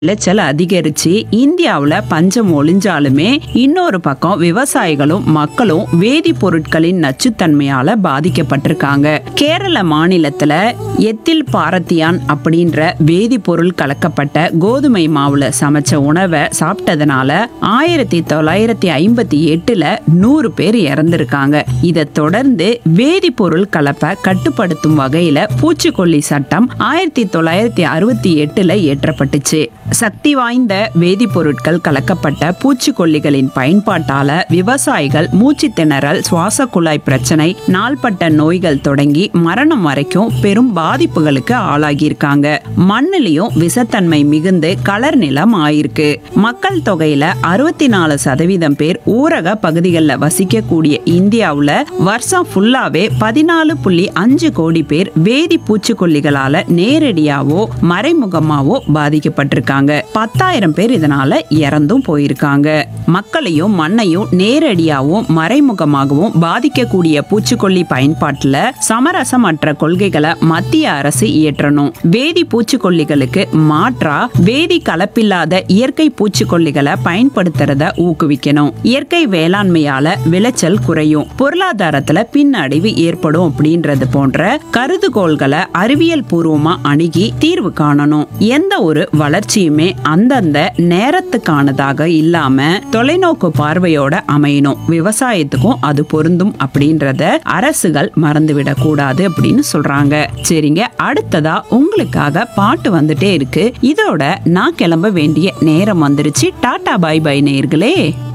விளைச்சல் அதிகரிச்சு இந்தியாவுல பஞ்சம் ஒளிஞ்சாலுமே இன்னொரு பக்கம் விவசாயிகளும் மக்களும் வேதிப்பொருட்களின் நச்சுத்தன்மையால பாதிக்கப்பட்டிருக்காங்க கேரள மாநிலத்துல எத்தில் பாரத்தியான் அப்படின்ற வேதிப்பொருள் கலக்கப்பட்ட கோதுமை மாவுல சமைச்ச உணவை சாப்பிட்டதுனால ஆயிரத்தி தொள்ளாயிரத்தி ஐம்பத்தி எட்டுல நூறு பேர் இறந்திருக்காங்க இதை தொடர்ந்து வேதிப்பொருள் கலப்பை கட்டுப்படுத்தும் வகையில பூச்சிக்கொல்லி சட்டம் ஆயிரத்தி தொள்ளாயிரத்தி அறுபத்தி எட்டுல இயற்றப்பட்டுச்சு சக்தி வாய்ந்த வேதிப்பொருட்கள் கலக்கப்பட்ட பூச்சிக்கொல்லிகளின் பயன்பாட்டால விவசாயிகள் மூச்சு திணறல் சுவாச குழாய் பிரச்சனை நாள்பட்ட நோய்கள் தொடங்கி மரணம் வரைக்கும் பெரும் பாதிப்புகளுக்கு ஆளாகியிருக்காங்க மண்ணிலையும் விஷத்தன்மை மிகுந்து கலர் நிலம் ஆயிருக்கு மக்கள் தொகையில அறுபத்தி நாலு சதவீதம் பேர் ஊரக பகுதிகளில் வசிக்கக்கூடிய இந்தியாவுல வருஷம் ஃபுல்லாவே பதினாலு புள்ளி அஞ்சு கோடி பேர் வேதி பூச்சிக்கொல்லிகளால நேரடியாவோ மறைமுகமாவோ பாதிக்கப்பட்டிருக்காங்க பத்தாயிரம் பேர் இதனால இறந்தும் போயிருக்காங்க மக்களையும் மண்ணையும் நேரடியாகவும் மறைமுகமாகவும் பாதிக்கக்கூடிய பூச்சிக்கொல்லி பயன்பாட்டுல சமரசமற்ற கொள்கைகளை மத்திய அரசு இயற்றணும் வேதி பூச்சிக்கொல்லிகளுக்கு மாற்றா வேதி கலப்பில்லாத இயற்கை பூச்சிக்கொல்லிகளை பயன்படுத்துறத ஊக்குவிக்கணும் இயற்கை வேளாண்மையால விளைச்சல் குறையும் பொருளாதாரத்துல பின்னடைவு ஏற்படும் அப்படின்றது போன்ற கருதுகோள்களை அறிவியல் பூர்வமா அணுகி தீர்வு காணணும் எந்த ஒரு வளர்ச்சியுமே அந்தந்த நேரத்துக்கானதாக இல்லாம தொலைநோக்கு பார்வையோட அமையணும் விவசாயத்துக்கும் அது பொருந்தும் அப்படின்றத அரசுகள் மறந்துவிடக் கூடாது அப்படின்னு சொல்றாங்க சரிங்க அடுத்ததா உங்களுக்காக பாட்டு வந்துட்டே இருக்கு இதோட நான் கிளம்ப வேண்டிய நேரம் வந்துருச்சு டாடா பை பை நேர்களே